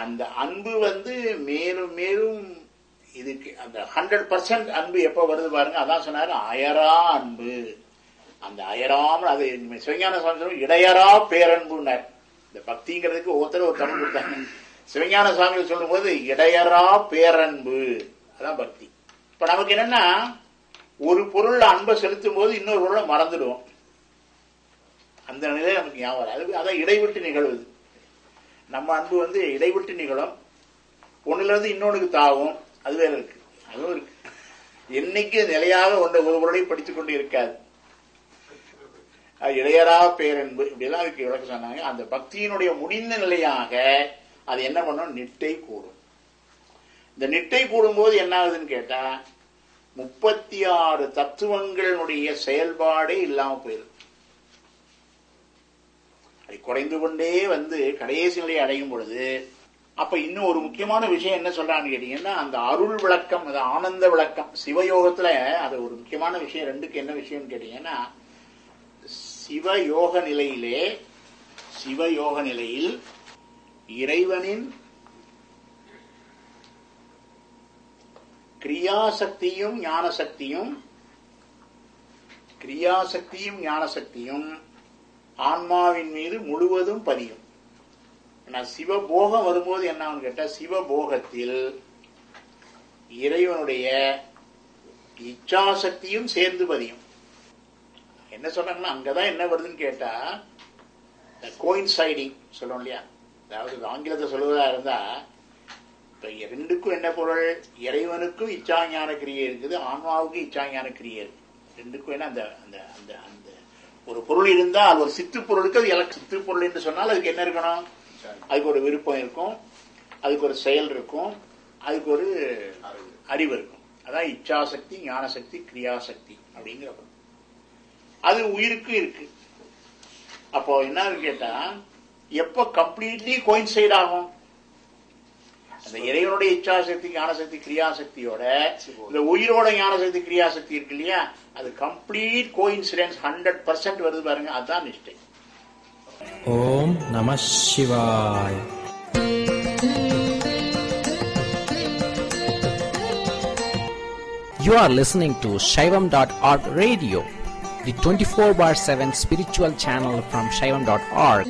அந்த அன்பு வந்து மேலும் மேலும் இதுக்கு அந்த ஹண்ட்ரட் பர்சன்ட் அன்பு எப்ப வருது பாருங்க அதான் சொன்னாரு அயரா அன்பு அந்த அயராமல் அது சிவஞான சுவாமி சொல்லும் இடையரா பேரன்புனார் இந்த பக்திங்கிறதுக்கு ஒருத்தர் ஒரு தமிழ் கொடுத்தாங்க சிவஞான சுவாமி சொல்லும்போது இடையரா பேரன்பு அதான் பக்தி இப்ப நமக்கு என்னன்னா ஒரு பொருள் அன்பை செலுத்தும் போது இன்னொரு பொருளை மறந்துடுவோம் அந்த நிலை நமக்கு ஞாபகம் வராது. அது அதான் இடைவிட்டு நிகழ்வுது நம்ம அன்பு வந்து இடைவிட்டு நிகழும் ஒண்ணுல இருந்து இன்னொன்னுக்கு தாவும் அது வேற இருக்கு அதுவும் இருக்கு என்னைக்கு நிலையாக ஒன்றை ஒரு பொருளை படித்துக் கொண்டு இருக்காது அது இளையரா பேரன்பு இப்படிலாம் அதுக்கு விளக்கம் சொன்னாங்க அந்த பக்தியினுடைய முடிந்த நிலையாக அது என்ன பண்ணும் நிட்டை கூடும் இந்த நிட்டை கூடும்போது என்ன ஆகுதுன்னு கேட்டா முப்பத்தி ஆறு தத்துவங்களுடைய செயல்பாடே இல்லாம போயிடும் அது குறைந்து கொண்டே வந்து கடைசி நிலையை அடையும் பொழுது அப்ப இன்னும் ஒரு முக்கியமான விஷயம் என்ன சொல்றான்னு கேட்டீங்கன்னா அந்த அருள் விளக்கம் அது ஆனந்த விளக்கம் சிவயோகத்துல அது ஒரு முக்கியமான விஷயம் ரெண்டுக்கு என்ன விஷயம்னு கேட்டீங்கன்னா சிவயோக நிலையிலே சிவயோக நிலையில் இறைவனின் கிரியாசக்தியும் ஞானசக்தியும் கிரியாசக்தியும் ஞானசக்தியும் ஆன்மாவின் மீது முழுவதும் பதியும் ஆனா சிவபோகம் வரும்போது என்ன ஆகும்னு கேட்டா சிவபோகத்தில் இறைவனுடைய இச்சாசக்தியும் சேர்ந்து பதியும் என்ன சொல்றாங்கன்னா அங்கதான் என்ன வருதுன்னு கேட்டா கோயின்சைடிங் சொல்லுவோம் இல்லையா அதாவது ஆங்கிலத்தை சொல்லுவதா இருந்தா இப்ப ரெண்டுக்கும் என்ன பொருள் இறைவனுக்கும் இச்சாஞான கிரியை இருக்குது ஆன்மாவுக்கும் இச்சாஞான கிரியை இருக்கு ரெண்டுக்கும் என்ன அந்த அந்த அந்த அந்த ஒரு பொருள் இருந்தா அது ஒரு சித்து பொருளுக்கு அது எலக் சித்து பொருள் என்று சொன்னால் அதுக்கு என்ன இருக்கணும் அதுக்கு ஒரு விருப்பம் இருக்கும் அதுக்கு ஒரு செயல் இருக்கும் அதுக்கு ஒரு அறிவு இருக்கும் அதான் இச்சாசக்தி ஞானசக்தி கிரியாசக்தி அப்படிங்கிற பொருள். அது உயிருக்கு இருக்கு அப்போ என்ன கேட்டா எப்ப கம்ப்ளீட்லி கோயின்சைட் ஆகும் அந்த இறைவனுடைய இச்சாசக்தி ஞானசக்தி கிரியாசக்தியோட இந்த உயிரோட ஞானசக்தி கிரியாசக்தி இருக்கு இல்லையா அது கம்ப்ளீட் கோயின்சிடன்ஸ் ஹண்ட்ரட் பர்சன்ட் வருது பாருங்க அதுதான் நிஷ்டை ஓம் நம சிவாய் You are listening to Shaivam.org radio, the 24 bar 7 spiritual channel from Shaivam.org.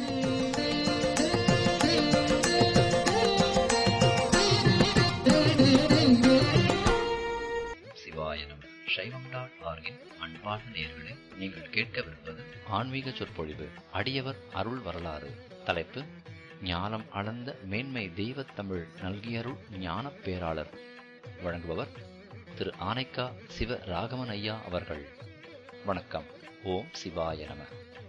சிவாய நம சைவம் டாட் ஆர்கின் அன்பார்ந்த நேயர்களே நீங்கள் கேட்கவிருப்பது ஆன்மீக சொற்பொழிவு அடியவர் அருள் வரலாறு தலைப்பு ஞானம் அளந்த மேன்மை தெய்வத் தமிழ் நல்கியருள் ஞானப் பேராளர் வழங்குபவர் திரு ஆனைக்கா சிவ ராகவன் ஐயா அவர்கள் வணக்கம் ஓம் சிவாய நம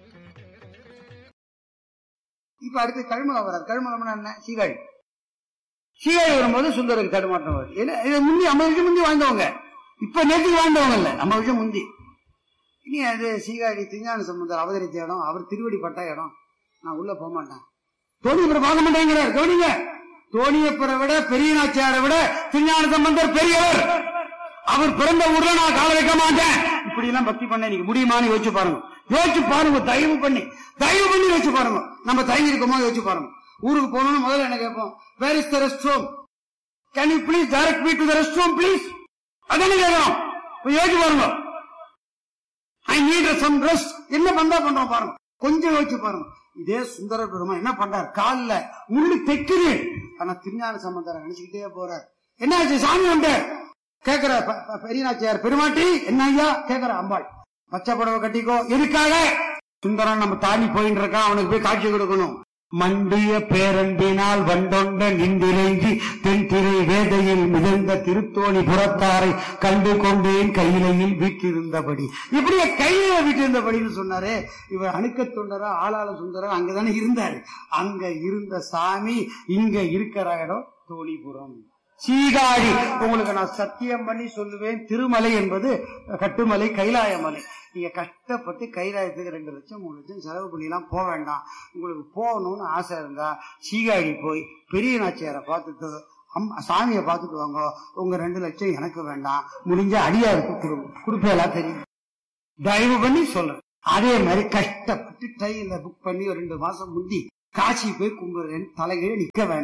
இப்ப அடுத்து கழுமலம் வராது கழுமலம்னா என்ன சீகாழி சீகாழி வரும்போது சுந்தருக்கு தடுமாற்றம் வருது ஏன்னா இது முந்தி ஐம்பது வருஷம் முந்தி வாழ்ந்தவங்க இப்ப நேற்றுக்கு வாழ்ந்தவங்க இல்ல ஐம்பது வருஷம் முந்தி இனி அது சீகாழி திருஞான சம்பந்தர் அவதரித்த இடம் அவர் திருவடி பட்ட இடம் நான் உள்ள போக மாட்டேன் தோணியப்பரை பார்க்க மாட்டேங்கிறார் கவனிங்க தோணியப்பரை விட பெரிய நாச்சியாரை விட திருஞான சம்பந்தர் பெரியவர் அவர் பிறந்த ஊர்ல நான் கால வைக்க மாட்டேன் இப்படி எல்லாம் பக்தி பண்ண நீங்க முடியுமான்னு யோசிச்சு பாருங்க யோசிச்சு பாருங்க தயவு பண்ணி தயவு பண்ணி யோசிச்சு பாருங்க நம்ம தயங்கி இருக்கோமோ யோசிச்சு பாருங்க ஊருக்கு போகணும்னு முதல்ல என்ன கேட்போம் where is the rest room can you please direct me to the rest room please அதானே கேட்கறோம் இப்ப யோசிச்சு பாருங்க ஐ நீட் சம் ரெஸ்ட் என்ன பண்றா பண்றோம் பாருங்க கொஞ்சம் யோசிச்சு பாருங்க இதே சுந்தர பெருமா என்ன பண்றாரு கால்ல முள்ளு தைக்குது ஆனா திருஞான சம்பந்தரை நினைச்சுக்கிட்டே போறார் என்னாச்சு சாமி உண்டு கேக்குற ப- ப- பெரியநாச்சியார் பெருமாட்டி என்ன ஐயா கேக்குற அம்பாள் பச்சை புடவை கட்டிக்கோ எதுக்காக சுந்தரன் நம்ம தாண்டி போயிட்டு இருக்கான் அவனுக்கு போய் காட்சி கொடுக்கணும் மண்டிய பேரன்பினால் வண்டொண்ட நின்றிறைஞ்சி தென்திரை வேதையில் மிதந்த திருத்தோணி புறத்தாரை கண்டு கொண்டேன் கையிலையில் வீட்டிருந்தபடி இப்படியே கையில வீட்டிருந்தபடின்னு சொன்னாரே இவர் அணுக்க தொண்டரா ஆளாள சுந்தரா அங்கதானே இருந்தாரு அங்க இருந்த சாமி இங்க இருக்கிற இடம் தோணிபுரம் சீகாழி உங்களுக்கு நான் சத்தியம் பண்ணி சொல்லுவேன் திருமலை என்பது கட்டுமலை கைலாய மலை நீங்க கஷ்டப்பட்டு கைலாயத்துக்கு ரெண்டு லட்சம் மூணு லட்சம் செலவு பண்ணிலாம் போக வேண்டாம் உங்களுக்கு போகணும்னு ஆசை இருந்தா சீகாழி போய் பெரிய நாச்சியாரை பார்த்துட்டு அம்- சாமியை பார்த்துட்டு வாங்க உங்க ரெண்டு லட்சம் எனக்கு வேண்டாம் முடிஞ்ச அடியாருக்கு கொடுங்க கொடுப்பேலா தெரியும் தயவு பண்ணி சொல்றேன் அதே மாதிரி கஷ்டப்பட்டு ட்ரெயின்ல புக் பண்ணி ஒரு ரெண்டு மாசம் முந்தி காசி போய் கும்பிடுறேன் தலைகீழ நிக்க வேண்டாம்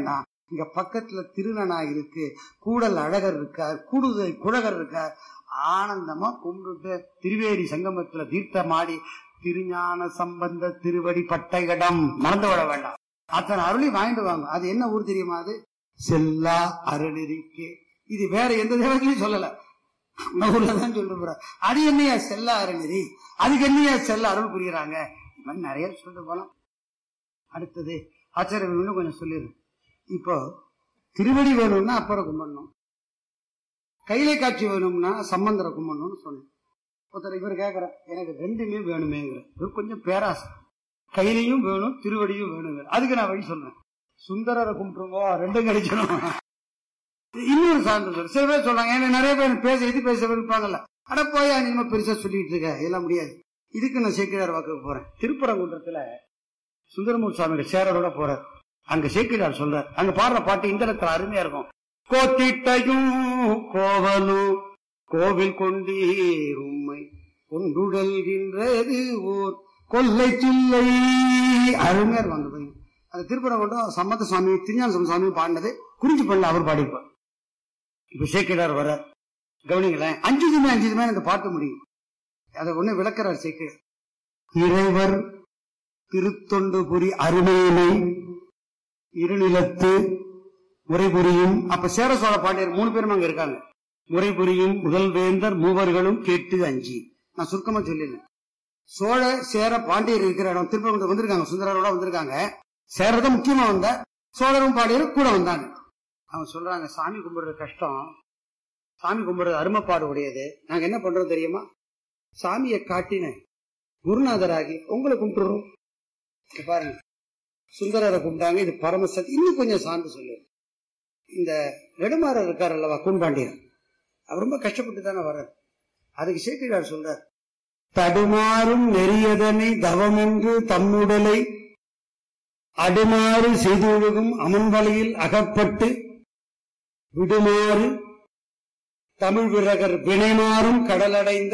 இங்க பக்கத்துல திருநனா இருக்கு கூடல் அழகர் இருக்கார் கூடுதல் குழகர் இருக்கார் ஆனந்தமா கும்பிட்டு திருவேரி சங்கமத்துல தீர்த்தமாடி திருஞான சம்பந்த திருவடி பட்ட இடம் மறந்து விட வேண்டாம் அத்தனை அருளி வாங்கிட்டு வாங்க அது என்ன ஊர் தெரியுமா அது செல்லா அருளிருக்கு இது வேற எந்த தேவத்தையும் சொல்லல நம்ம ஊர்ல தான் சொல்லிட்டு போற அது என்னையா செல்ல அருள்நெறி அதுக்கு என்னையா செல்ல அருள் புரியுறாங்க இந்த மாதிரி நிறைய சொல்லிட்டு போலாம் அடுத்தது ஆச்சாரிய இன்னும் கொஞ்சம் சொல்லிடு இப்போ திருவடி வேணும்னா அப்புறம் கும்பிடணும் கையில காட்சி வேணும்னா சம்பந்தரை கும்பிடணும்னு சொன்னேன் ஒருத்தர் இவர் கேட்கிற எனக்கு ரெண்டுமே வேணுமேங்கிற இவர் கொஞ்சம் பேராசை கையிலையும் வேணும் திருவடியும் வேணுங்கிற அதுக்கு நான் வழி சொல்றேன் சுந்தரரை கும்பிட்டுருவோ ரெண்டும் கிடைக்கணும் இன்னொரு சான்று சொல்லு சில பேர் சொல்றாங்க ஏன்னா நிறைய பேர் பேச இது பேச விருப்பாங்கல்ல அட போயா நீங்க பெருசா சொல்லிட்டு இருக்க இதெல்லாம் முடியாது இதுக்கு நான் சேக்கிரார் வாக்குக்கு போறேன் திருப்பரங்குன்றத்துல சுந்தரமூர் சுவாமியோட சேரரோட போறார் அங்க சேக்கிரார் சொல்றார் அங்க பாடுற பாட்டு இந்த இடத்துல அருமையா இருக்கும் கோத்திட்டையும் கோவலும் கோவில் கொண்டீர் உம்மை கொண்டுடல்கின்றது ஓர் கொல்லை சில்லை அருமையா இருக்கும் அந்த பையன் அந்த திருப்பரங்குன்றம் சம்மத சுவாமி திருஞான சம்பந்த சுவாமி பாடினது குறிஞ்சி பண்ணல அவர் பாடிப்பார் இப்ப சேக்கிடார் வர கவனிங்களேன் அஞ்சுதுமே அஞ்சுதுமே எனக்கு பாட்டு முடியும் அதை ஒண்ணு விளக்குறார் சேக்கிடார் இறைவர் திருத்தொண்டு புரி அருமையினை இருநிலத்து முறைபுரியும் அப்ப சேர சோழ பாண்டியர் மூணு பேரும் அங்க இருக்காங்க முறைபுரியும் முதல் வேந்தர் மூவர்களும் கேட்டு அஞ்சி நான் சுருக்கமா சொல்லிடுறேன் சோழ சேர பாண்டியர் இருக்கிற இடம் திருப்பி வந்திருக்காங்க சுந்தரரோட வந்திருக்காங்க சேரதான் முக்கியமா வந்த சோழரும் பாண்டியரும் கூட வந்தாங்க அவங்க சொல்றாங்க சாமி கும்பிடுறது கஷ்டம் சாமி கும்பிடுறது அருமப்பாடு உடையது நாங்க என்ன பண்றோம் தெரியுமா சாமியை காட்டின குருநாதராகி உங்களை கும்பிட்டுறோம் இங்க பாருங்க சுந்தரரை கும்பிட்டாங்க இது பரமசத் இன்னும் கொஞ்சம் சார்ந்து சொல்லு இந்த நெடுமாறர் இருக்கார் அல்லவா கூன்பாண்டியர் அவர் ரொம்ப கஷ்டப்பட்டு தானே வர்றார் அதுக்கு சேக்கிழார் சொல்றார் தடுமாறும் நெறியதனை தவமென்று தம்முடலை அடுமாறு செய்தொழுகும் அமன்வலையில் அகப்பட்டு விடுமாறு தமிழ் விரகர் வினைமாறும் கடலடைந்த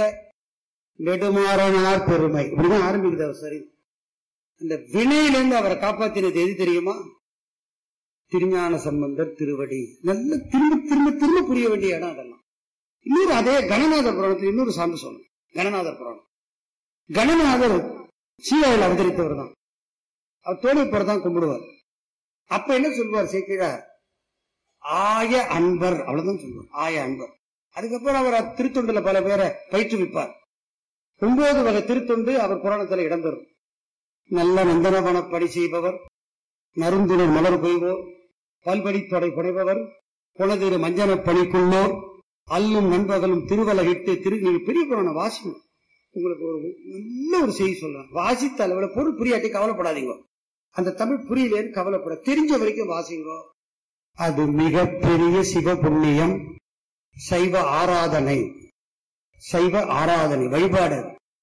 நெடுமாறனார் பெருமை இப்படிதான் ஆரம்பிக்குது அவர் சரி அந்த வினையிலிருந்து அவரை காப்பாத்தினது எது தெரியுமா திருஞான சம்பந்தர் திருவடி நல்ல திரும்ப திரும்ப திரும்ப புரிய வேண்டிய இடம் அதெல்லாம் இன்னொரு அதே கணநாதர் புராணத்தில் இன்னொரு சான்று சொல்லணும் கணநாதர் புராணம் கணநாதர் சீவாவில் அவதரித்தவர் தான் அவர் தோணிப்பர் தான் கும்பிடுவார் அப்ப என்ன சொல்வார் சேர்க்கிறார் ஆய அன்பர் அவ்வளவுதான் சொல்லுவார் ஆய அன்பர் அதுக்கப்புறம் அவர் திருத்தொண்டுல பல பேரை பயிற்றுவிப்பார் ஒன்பது வகை திருத்தொண்டு அவர் புராணத்துல இடம்பெறும் நல்ல நந்தனவன பணி செய்பவர் நறுந்துணர் மலர் கொய்வோர் பல்படி தொடை புனைபவர் குலதிரு மஞ்சன பணிக்குள்ளோர் அல்லும் நண்பகலும் திருவலகிட்டு திரு நீங்க பெரிய புராணம் வாசிக்கணும் உங்களுக்கு ஒரு நல்ல ஒரு செய்தி சொல்றேன் வாசித்த அளவுல பொருள் புரியாட்டி கவலைப்படாதீங்க அந்த தமிழ் புரியலேன்னு கவலைப்பட தெரிஞ்ச வரைக்கும் வாசிங்கோ அது மிகப்பெரிய சிவ புண்ணியம் சைவ ஆராதனை சைவ ஆராதனை வழிபாடு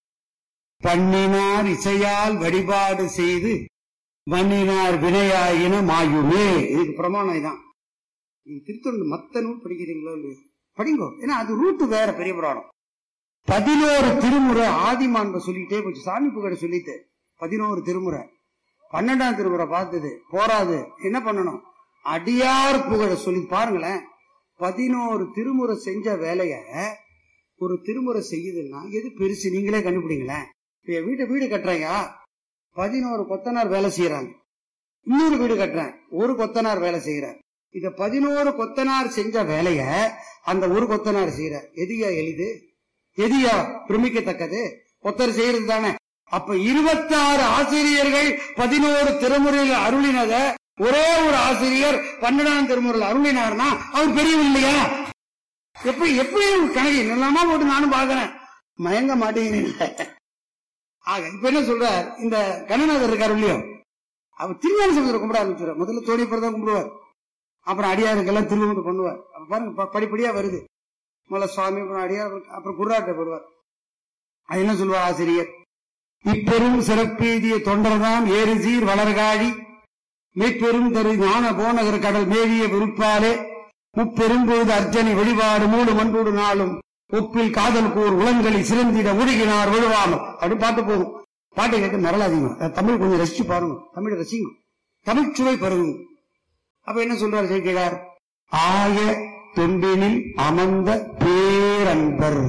பண்ணினார் இசையால் வழிபாடு செய்து மண்ணினார் வினையாயின மாயுமே இதுக்கு பிரமாணம் இதான் நீங்க திருத்தொண்டு மத்த நூல் படிக்கிறீங்களோ இல்லையோ படிங்கோ ஏன்னா அது ரூட்டு வேற பெரிய புராணம் பதினோரு திருமுறை ஆதிமான்ப சொல்லிட்டே போச்சு சாமி புகழ சொல்லிட்டு பதினோரு திருமுறை பன்னெண்டாம் திருமுறை பார்த்தது போராது என்ன பண்ணணும் அடியார் புகழ சொல்லி பாருங்களேன் பதினோரு திருமுறை செஞ்ச வேலைய ஒரு திருமுறை செய்யுதுன்னா எது பெருசு நீங்களே கண்டுபிடிங்களேன் இப்ப என் வீட்டை வீடு கட்டுறீங்க பதினோரு கொத்தனார் வேலை செய்யறாங்க இன்னொரு வீடு கட்டுறேன் ஒரு கொத்தனார் வேலை செய்யறார் இத பதினோரு கொத்தனார் செஞ்ச வேலைய அந்த ஒரு கொத்தனார் செய்யறார் எதியா எளிது எதியா பிரமிக்கத்தக்கது ஒருத்தர் செய்யறது தானே அப்ப இருபத்தாறு ஆசிரியர்கள் பதினோரு திருமுறையில் அருளினத ஒரே ஒரு ஆசிரியர் பன்னெண்டாம் திருமுறையில் அருளினார்னா அவர் பெரியவர் இல்லையா எப்படி எப்படி கணக்கு என்னெல்லாமா போட்டு நானும் பாக்குறேன் மயங்க மாட்டேங்கிறீங்க ஆக இப்ப என்ன சொல்றார் இந்த கணநாதர் இருக்காரு இல்லையோ அவர் திருஞான சமுதிர கும்பிட ஆரம்பிச்சுறார் முதல்ல தோணிப்பர் தான் கும்பிடுவார் அப்புறம் அடியாருக்கெல்லாம் திருவண்ணு பண்ணுவார் அப்ப பாருங்க ப- படிப்படியா வருது முதல்ல சுவாமி அப்புறம் அடியார் அப்புறம் குருராட்ட போடுவார் அது என்ன சொல்லுவார் ஆசிரியர் இப்பெரும் சிறப்பெய்திய தொண்டர்தான் ஏறு சீர் வளர்காழி மெய்ப்பெரும் தரு ஞான போனகர் கடல் மேவிய விருப்பாலே முப்பெரும்பொழுது அர்ச்சனை வழிபாடு மூடு மண்போடு நாளும் ஒப்பில் காதல் கூர் உளங்களை சிறந்திட முழுகினார் விழுவாமல் அப்படி பாட்டு போகும் பாட்டை கேட்டு மறலாதீங்க அஹ் தமிழ் கொஞ்சம் ரசிச்சு பாருங்க தமிழ் ரசிங்க தமிழ் சுவை பருகுங்க அப்ப என்ன சொல்றாரு சேர்க்கிறார் ஆய தொண்டினில் அமர்ந்த பேரன்பர்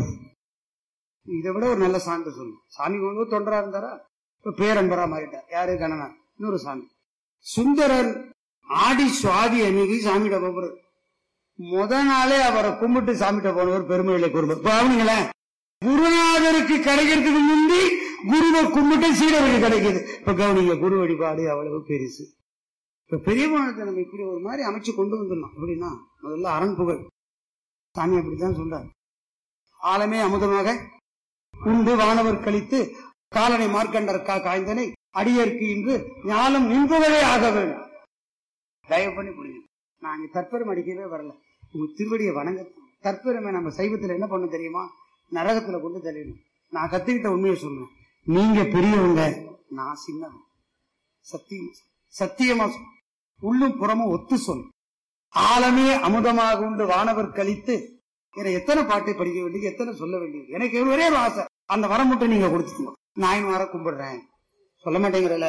இதை விட ஒரு நல்ல சான்று சொல்லு சாமி வந்து தொண்டரா இருந்தாரா இப்ப பேரன்பரா மாறிட்டார் யாரு கணனா இன்னொரு சாமி சுந்தரர் ஆடி சுவாதி அன்னைக்கு சாமிகிட்ட போறாரு முத நாளே அவரை கும்பிட்டு சாமிகிட்ட போனவர் பெருமையில குருபர் இப்ப அவனுங்களேன் குருநாதருக்கு கிடைக்கிறதுக்கு முந்தி குருவை கும்பிட்டு சீடருக்கு கிடைக்குது இப்ப கவனிங்க குரு வழிபாடு அவ்வளவு பெருசு இப்ப பெரிய புராணத்தை நம்ம இப்படி ஒரு மாதிரி அமைச்சு கொண்டு வந்துடலாம் எப்படின்னா முதல்ல அரண் புகழ் சாமி அப்படித்தான் சொல்றாரு ஆழமே அமுதமாக உண்டு வானவர் கழித்து காலனை மார்க்கண்டற்கா காய்ந்தனை அடியற்கு இன்று ஞானம் நின்பவரே ஆக வேண்டும் தயவு பண்ணி புரியுங்க நான் இங்க தற்பெரும் அடிக்கவே வரல உங்க திருவடியை வணங்க தற்பெருமை நம்ம சைவத்துல என்ன பண்ண தெரியுமா நரகத்துல கொண்டு தள்ளிடும் நான் கத்துக்கிட்ட உண்மையை சொல்றேன் நீங்க பெரியவங்க நான் சின்னவன் சத்தியம் சத்தியமா சொல் உள்ளும் புறமும் ஒத்து சொல் ஆழமே அமுதமாக உண்டு வானவர் கழித்து எனக்கு எத்தனை பாட்டை படிக்க வேண்டியது எத்தனை சொல்ல வேண்டியது எனக்கு ஒரே ஒரு ஆசை அந்த வரம் மட்டும் நீங்க கொடுத்துக்கணும் நான் வர கும்பிடுறேன் சொல்ல மாட்டேங்கிறல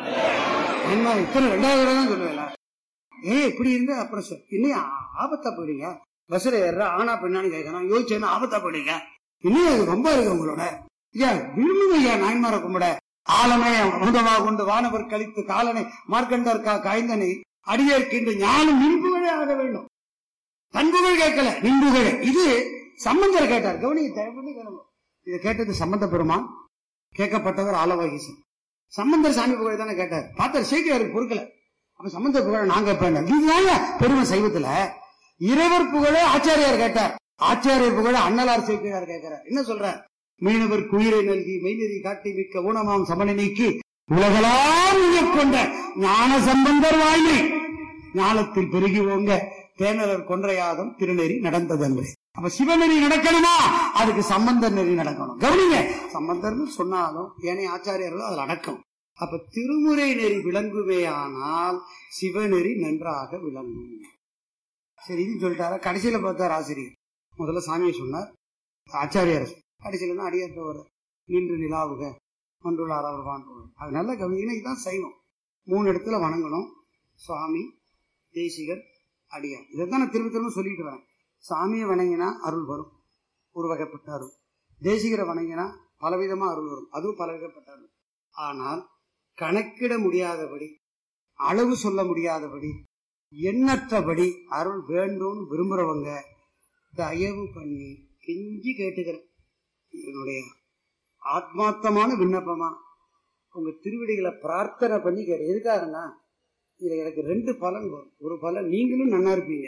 என்ன இத்தனை ரெண்டாவது தடவை தான் சொல்லுவேன் ஏய் இப்படி இருந்தா அப்புறம் சொல் இன்னும் ஆபத்தா போயிடுங்க பஸ்ல ஏற ஆனா பெண்ணான்னு கேட்கணும் யோசிச்சேன்னா ஆபத்தா போயிடுங்க இன்னும் அது ரொம்ப இருக்கு உங்களோட ஐயா விரும்புங்க ஐயா நாயன்மாரை கும்பிட ஆலமே அமுதமாக கொண்டு வானவர் கழித்து காலனை மார்க்கண்டர்கா காய்ந்தனை அடியேற்கின்ற ஞானம் நின்புகழே ஆக வேண்டும் தன்புகழ் கேட்கல நின்புகழ் இது சம்பந்தர் கேட்டார் கவனிங்க தயவு பண்ணி கேளுங்க இதை கேட்டது சம்பந்த பெருமான் கேட்கப்பட்டவர் ஆலவாகீசன் சம்பந்தர் சாமி புகழ் தானே கேட்டார் பார்த்தார் சேக்கியாருக்கு பொறுக்கல அப்ப சம்பந்த புகழ நான் கேட்பேன் இதுதாங்க பெருமை சைவத்துல இறைவர் புகழ ஆச்சாரியார் கேட்டார் ஆச்சாரியர் புகழ அண்ணலார் சேக்கியார் கேட்கிறார் என்ன சொல்ற மீனவர் குயிரை நல்கி மெய்நெறி காட்டி மிக்க ஊனமாம் சமண நீக்கி உலகலாம் கொண்ட ஞான சம்பந்தர் வாய்மை ஞானத்தில் பெருகி ஓங்க தேனலர் கொன்றையாதம் திருநெறி நடந்ததன்று அப்ப சிவநெறி நடக்கணுமா அதுக்கு சம்பந்தர் நெறி நடக்கணும் கவனிங்க சம்பந்தர்னு சொன்னாலும் ஏனைய ஆச்சாரியர்களும் அதில் அடக்கம் அப்ப திருமுறை நெறி விளங்குமே ஆனால் சிவநெறி நன்றாக விளங்கும் சரி இது சொல்லிட்டாரா கடைசியில பார்த்தார் ஆசிரியர் முதல்ல சாமியை சொன்னார் ஆச்சாரியார் கடைசியில தான் அடியார் வர நின்று நிலாவுக மன்றுள்ளார் அவர் வாழ்ந்தவர் அது நல்ல கவிஞனா இதுதான் சைவம் மூணு இடத்துல வணங்கணும் சுவாமி தேசிகர் அடியார் இதைத்தான் நான் திரும்ப திரும்ப சொல்லிட்டு வரேன் சாமியை வணங்கினா அருள் வரும் ஒரு வகைப்பட்ட அருள் தேசிகரை வணங்கினா பலவிதமா அருள் வரும் அதுவும் பலவிதப்பட்ட அருள் ஆனால் கணக்கிட முடியாதபடி அளவு சொல்ல முடியாதபடி எண்ணற்றபடி அருள் வேண்டும் விரும்புறவங்க தயவு பண்ணி கெஞ்சி கேட்டுக்கிறேன் என்னுடைய ஆத்மார்த்தமான விண்ணப்பமா உங்க திருவிடிகளை பிரார்த்தனை பண்ணி கேட்டு எதுக்காகன்னா இதுல எனக்கு ரெண்டு பலன் வரும் ஒரு பலன் நீங்களும் நன்னா இருப்பீங்க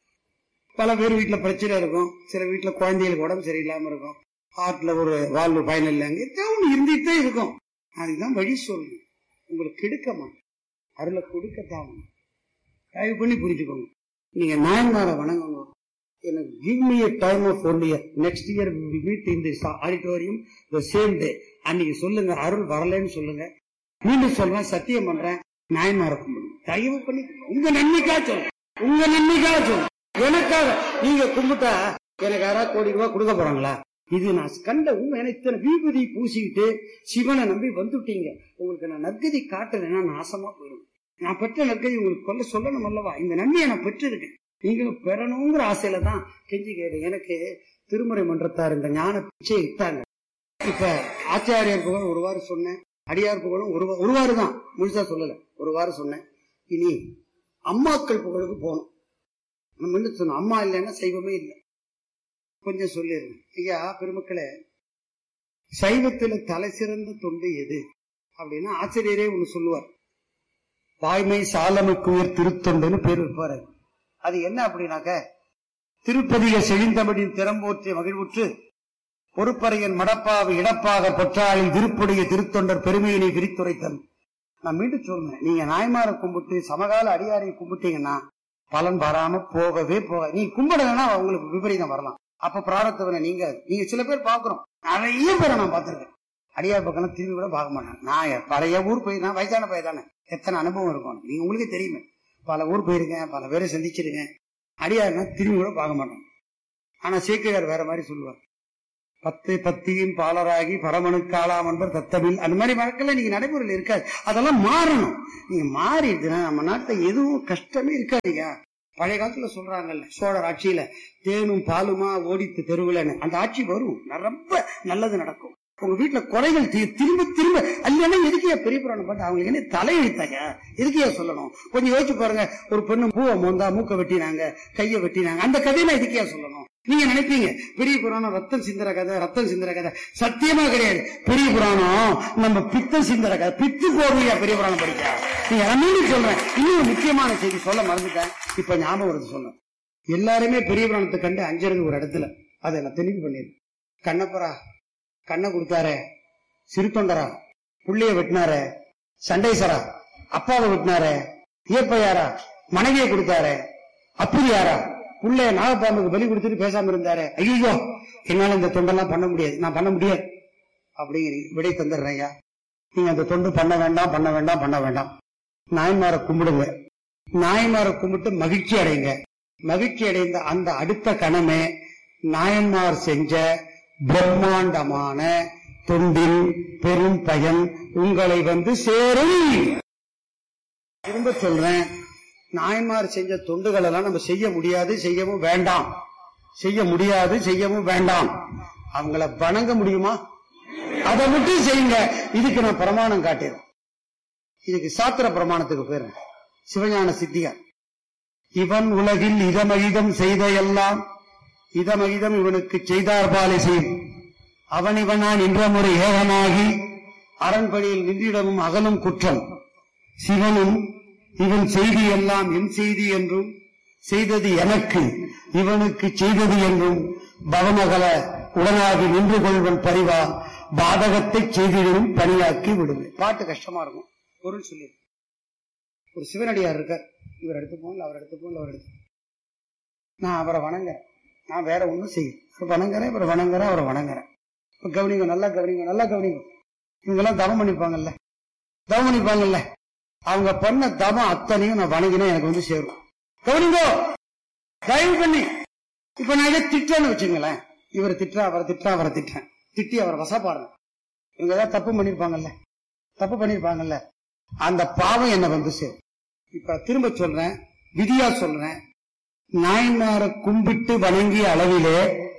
பல பேர் வீட்டுல பிரச்சனை இருக்கும் சில வீட்டுல குழந்தைகளுக்கு உடம்பு சரியில்லாம இருக்கும் ஹார்ட்ல ஒரு வாழ்வு பயன் இல்லைங்க ஏதாவது இருந்துகிட்டே இருக்கும் அதுதான் வழி சொல்லுங்க உங்களுக்கு கெடுக்க மாட்டேன் அருளை கொடுக்கத்தான் தயவு பண்ணி புரிஞ்சுக்கோங்க நீங்க நாயன்மாரை வணங்குங்க எனக்கு give me time of one year next year meet in this auditorium the same day அன்னைக்கு சொல்லுங்க அருள் வரலன்னு சொல்லுங்க மீண்டும் சொல்றேன் சத்தியம் பண்றேன் நாயன்மாரை கும்பிடுங்க தயவு பண்ணி உங்க நன்மைக்காக சொல்லுங்க உங்க நன்மைக்காக சொல்லுங்க எனக்காக நீங்க கும்பிட்டா எனக்கு யாராவது கோடி ரூபாய் கொடுக்க போறாங்களா இது நான் கண்ட உண்மை எனக்கு இத்தனை விபூதி பூசிக்கிட்டு சிவனை நம்பி வந்துட்டீங்க உங்களுக்கு நான் நற்கதி காட்டுறேன்னா நாசமா போயிடும் நான் பெற்ற நற்கதி உங்களுக்கு கொல்ல சொல்லணும் அல்லவா இந்த நன்மையை நான் பெற்றிருக்கேன் நீங்களும் பெறணுங்கிற ஆசையில தான் கெஞ்சி கேடு எனக்கு திருமுறை மன்றத்தார் இந்த ஞான பிச்சை இட்டாங்க இப்ப ஆச்சாரியர் புகழ் ஒரு வாரம் சொன்னேன் அடியார் புகழும் ஒரு ஒரு வாரம் தான் முழுசா சொல்லல ஒரு வாரம் சொன்னேன் இனி அம்மாக்கள் புகழுக்கு போகணும் நம்ம என்ன சொன்னோம் அம்மா இல்லைன்னா சைவமே இல்லை கொஞ்சம் சொல்லிடுங்க ஐயா பெருமக்களே சைவத்துல தலை சிறந்த தொண்டு எது அப்படின்னா ஆசிரியரே ஒண்ணு சொல்லுவார் வாய்மை சாலமைக்கு உயர் திருத்தொண்டுன்னு பேர் வைப்பாரு அது என்ன அப்படின்னாக்க திருப்பதிக செழிந்தமிழின் திறம்போற்றிய மகிழ்வுற்று பொறுப்பறையன் மடப்பாவை இடப்பாக பொற்றாளில் திருப்புடைய திருத்தொண்டர் பெருமையினை விரித்துரைத்தல் நான் மீண்டும் சொல்றேன் நீங்க நாய்மாரை கும்பிட்டு சமகால அடியாரை கும்பிட்டீங்கன்னா பலன் வராம போகவே போக நீ கும்பிடலன்னா உங்களுக்கு விபரீதம் வரலாம் அப்ப பிராரத்தவனை நீங்க நீங்க சில பேர் பாக்குறோம் நிறைய பேரை நான் பார்த்திருக்கேன் அடியார் பக்கம் திரும்பி கூட பார்க்க மாட்டேன் நான் பழைய ஊர் போய் நான் வயசான பையன் தானே எத்தனை அனுபவம் இருக்கும் நீங்க உங்களுக்கே தெரியுமே பல ஊர் போயிருக்கேன் பல பேரை சந்திச்சிருக்கேன் அடியார்னா திரும்பி கூட பார்க்க மாட்டோம் ஆனா சேக்கிழார் வேற மாதிரி சொல்லுவார் பத்து பத்தியின் பாலராகி பரமனுக்கு ஆளாம் என்பர் தத்தமில் அந்த மாதிரி வழக்கெல்லாம் நீங்க நடைமுறையில் இருக்காது அதெல்லாம் மாறணும் நீங்க மாறிடுதுன்னா நம்ம நாட்டுல எதுவும் கஷ்டமே இருக்காதுங்க பழைய காலத்துல சொல்றாங்கல்ல சோழர் ஆட்சியில தேனும் பாலுமா ஓடித்து தெருவுலன்னு அந்த ஆட்சி வரும் ரொம்ப நல்லது நடக்கும் உங்க வீட்டுல குறைகள் தி- திரும்ப திரும்ப அல்லனா எதுக்கியா பெரிய புராணம் பாட்டு அவங்களுக்கு என்ன தலையெழுத்தாங்க எதுக்கியா சொல்லணும் கொஞ்சம் யோசிச்சு பாருங்க ஒரு பெண்ணு பூவை மோந்தா மூக்க வெட்டினாங்க கைய வெட்டினாங்க அந்த கதையெல்லாம் எதுக்கியா சொல்லணும் நீங்க நினைப்பீங்க பெரிய புராணம் ரத்தம் சிந்துற கதை ரத்தம் சிந்துற கதை சத்தியமா கிடையாது பெரிய புராணம் நம்ம பித்தம் சிந்துற கதை பித்து போடுவியா பெரிய புராணம் படிக்க நீங்க மீண்டும் சொல்றேன் இன்னொரு முக்கியமான செய்தி சொல்ல மறந்துட்டேன் இப்ப ஞாபகம் வருது சொன்னேன் எல்லாருமே பெரிய புராணத்தை கண்டு அஞ்சுறது ஒரு இடத்துல அதை நான் தெளிவு பண்ணிடு கண்ணப்பரா கண்ணை கொடுத்தாரே சிறு தொண்டரா புள்ளைய வெட்டினாரே சண்டைசரா அப்பாவை வெட்டினாரே ஏப்பையாரா மனைவியை கொடுத்தாரே அப்படியாரா புள்ளைய நாகப்பாம்புக்கு பலி கொடுத்துட்டு பேசாம இருந்தாரே ஐயோ என்னால இந்த தொண்டெல்லாம் பண்ண முடியாது நான் பண்ண முடியாது அப்படிங்கிறீங்க விடை தந்துடுறேன் ஐயா நீங்க அந்த தொண்டு பண்ண வேண்டாம் பண்ண வேண்டாம் பண்ண வேண்டாம் நாயன்மாரை கும்பிடுங்க நாயன்மாரை கும்பிட்டு மகிழ்ச்சி அடைங்க மகிழ்ச்சி அடைந்த அந்த அடுத்த கணமே நாயன்மார் செஞ்ச பிரம்மாண்டமான தொண்டின் பெரும் பயன் உங்களை வந்து சேரும் திரும்ப சொல்றேன் நாயன்மார் செஞ்ச தொண்டுகள் எல்லாம் நம்ம செய்ய முடியாது செய்யவும் வேண்டாம் செய்ய முடியாது செய்யவும் வேண்டாம் அவங்கள வணங்க முடியுமா அதை மட்டும் செய்யுங்க இதுக்கு நான் பிரமாணம் காட்டுறேன் இதுக்கு சாத்திர பிரமாணத்துக்கு போயிடுறேன் சிவஞான சித்தியார் இவன் உலகில் இதமகிதம் செய்த எல்லாம் இதமகிதம் இவனுக்கு செய்தார்பாலை செய்யும் அவன் இவனான் என்ற முறை ஏகனாகி அரண்படியில் நின்றிடமும் அகலும் குற்றம் சிவனும் இவன் செய்தி எல்லாம் என் செய்தி என்றும் செய்தது எனக்கு இவனுக்கு செய்தது என்றும் பவமகல உடனாகி நின்று கொள்வன் பரிவா பாதகத்தை செய்திடும் பணியாக்கி விடுவேன் பாட்டு கஷ்டமா இருக்கும் பொருள் சொல்லி ஒரு சிவனடியார் இருக்கார் இவர் எடுத்துப்போம் அவர் எடுத்துப்போம் அவர் எடுத்து நான் அவரை வணங்குறேன் நான் வேற ஒண்ணும் செய்ய இவர் வணங்குறேன் இவரை வணங்குறேன் அவரை வணங்குறேன் இப்ப கவனிங்க நல்லா கவனிங்க நல்லா கவனிங்க இவங்கெல்லாம் தவம் பண்ணிப்பாங்கல்ல தவம் பண்ணிப்பாங்கல்ல அவங்க பண்ண தவம் அத்தனையும் நான் வணங்கினா எனக்கு வந்து சேரும் கவனிங்கோ தயவு பண்ணி இப்ப நான் இதை திட்டேன்னு வச்சுங்களேன் இவர் திட்டுறா அவரை திட்டுறா அவரை திட்டுறேன் திட்டி அவரை வசப்பாடுறேன் இவங்க ஏதாவது தப்பு பண்ணிருப்பாங்கல்ல தப்பு பண்ணிருப்பாங்கல்ல அந்த பாவம் என்ன வந்து சேரும் இப்ப திரும்ப சொல்றேன் விதியா சொல்றேன் நாயன்மாரை கும்பிட்டு வணங்கிய அளவிலே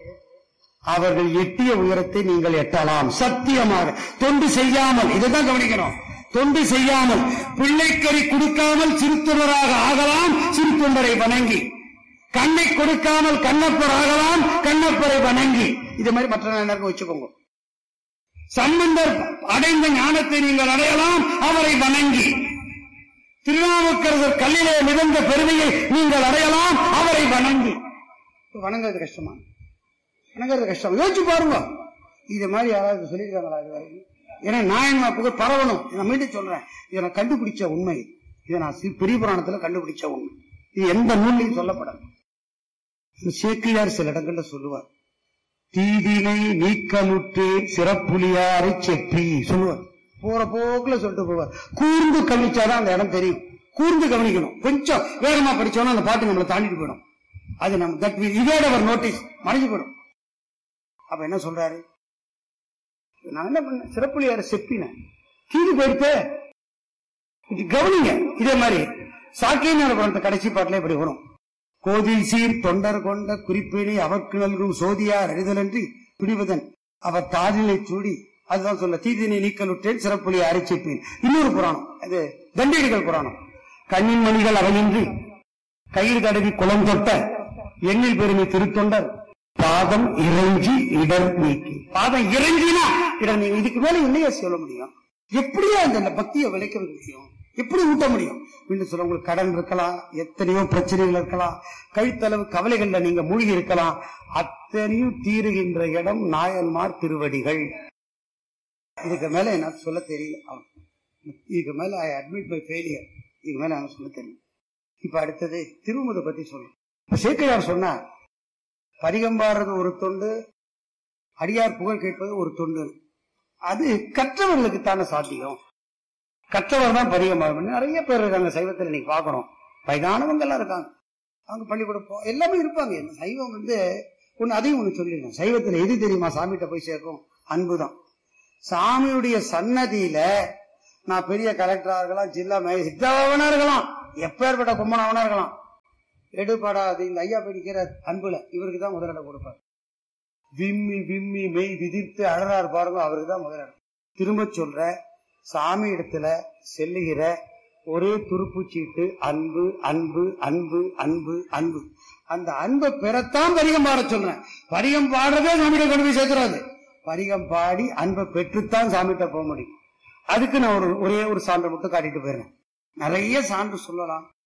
அவர்கள் எட்டிய உயரத்தை நீங்கள் எட்டலாம் சத்தியமாக தொண்டு செய்யாமல் இதைதான் கவனிக்கணும் தொண்டு செய்யாமல் பிள்ளைக்கறி கொடுக்காமல் சிறுத்தொண்டராக ஆகலாம் சிறுத்தொண்டரை வணங்கி கண்ணை கொடுக்காமல் கண்ணப்பர் ஆகலாம் கண்ணப்பரை வணங்கி இது மாதிரி மற்ற நேரம் வச்சுக்கோங்க சம்பந்தர் அடைந்த ஞானத்தை நீங்கள் அடையலாம் அவரை வணங்கி திருநாவுக்கரசர் கல்லிலே மிதந்த பெருமையை நீங்கள் அடையலாம் அவரை வணங்கி வணங்குறது கஷ்டமா வணங்குறது கஷ்டம் யோசிச்சு பாருங்க இது மாதிரி யாராவது சொல்லியிருக்காங்களா இது வரைக்கும் ஏன்னா நாயன்மா புகழ் பரவணும் நான் மீண்டும் சொல்றேன் இதை நான் கண்டுபிடிச்ச உண்மை இதை நான் சி- பெரிய புராணத்துல கண்டுபிடிச்ச உண்மை இது எந்த நூல்லையும் சொல்லப்படாது சேக்கியார் சில இடங்கள்ல சொல்லுவார் தீதினை நீக்கமுற்று சிறப்புலியாரை செப்பி சொல்லுவார் போற போக்குல சொல்லிட்டு போவார் கூர்ந்து கவனிச்சாதான் அந்த இடம் தெரியும் கூர்ந்து கவனிக்கணும் கொஞ்சம் வேகமா படிச்சோம்னா அந்த பாட்டு நம்மளை தாண்டிட்டு போயிடும் அது நம்ம தட் இதோட ஒரு நோட்டீஸ் மறைஞ்சு போயிடும் அப்ப என்ன சொல்றாரு நான் என்ன பண்ண சிறப்புலியார செப்பினேன் கீழே போயிடுத்தே இது கவனிங்க இதே மாதிரி சாக்கியநாத புராணத்தை கடைசி பாட்டுல இப்படி வரும் கோதில் சீர் தொண்டர் கொண்ட குறிப்பினை அவர்க்கு நல்கும் சோதியார் அறிதலன்றி துணிவதன் அவர் தாதிலை சூடி அதுதான் சொல்ல தீதினை நீக்கலுற்றேன் சிறப்புலி அரைச்சிப்பேன் இன்னொரு புராணம் அது தண்டிகள் புராணம் கண்ணின் மணிகள் அவையின்றி கயிறு தடவி குளம் தொட்ட எண்ணில் பெருமை திருத்தொண்டர் பாதம் இறைஞ்சி இடர் நீக்கி பாதம் இறைஞ்சினா இடர் நீங்க இதுக்கு மேல என்னையா சொல்ல முடியும் எப்படியா அந்த பக்தியை விளைக்க முடியும் எப்படி ஊட்ட முடியும் இன்னும் சொல்ல உங்களுக்கு கடன் இருக்கலாம் எத்தனையோ பிரச்சனைகள் இருக்கலாம் கழுத்தளவு கவலைகள்ல நீங்க மூழ்கி இருக்கலாம் அத்தனையும் தீருகின்ற இடம் நாயன்மார் திருவடிகள் இதுக்கு மேல என்ன சொல்ல தெரியல அவன். இதுக்கு மேல ஐ அட்மிட் மை ஃபெயிலியர் இதுக்கு மேல எனக்கு சொல்ல தெரியல இப்ப அடுத்தது திருமுதை பத்தி சொல்லணும் இப்ப சேக்கையார் சொன்னார் பதிகம்பாடுறது ஒரு தொண்டு அடியார் புகழ் கேட்பது ஒரு தொண்டு அது கற்றவர்களுக்கு தானே சாத்தியம் கற்றவர் தான் பதிகமாக நிறைய பேர் இருக்காங்க சைவத்தில் இன்னைக்கு பார்க்கறோம் வயதானவங்க எல்லாம் இருக்காங்க அவங்க பள்ளிக்கூடம் போ எல்லாமே இருப்பாங்க இந்த சைவம் வந்து ஒன்னு அதையும் ஒண்ணு சொல்லிடுறேன் சைவத்துல எது தெரியுமா சாமிகிட்ட போய் சேர்க்கும் அன்புதான் சாமியுடைய சன்னதியில நான் பெரிய கலெக்டரா இருக்கலாம் ஜில்லா மேஜிஸ்ட்ராவனா இருக்கலாம் எப்பேற்பட்ட கும்பனாவனா இருக்கலாம் எடுபடாது இந்த ஐயா போய் நிக்கிற அன்புல இவருக்கு தான் முதலிடம் கொடுப்பார் விம்மி விம்மி மெய் விதிர்த்து அழறாரு பாருங்க அவருக்கு தான் முதலிடம் திரும்ப சொல்ற சாமி இடத்துல செல்லுகிற ஒரே துருப்புச்சீட்டு அன்பு அன்பு அன்பு அன்பு அன்பு அந்த அன்பை பெறத்தான் பரிகம் பாட சொல்றேன் பரிகம் பாடுறதே சாமிகிட்ட கொண்டு போய் சேர்த்துறாது பரிகம் பாடி அன்பை பெற்றுத்தான் சாமிகிட்ட போக முடியும் அதுக்கு நான் ஒரு ஒரே ஒரு சான்று மட்டும் காட்டிட்டு போயிடுறேன் நிறைய சான்று சொல்லலாம்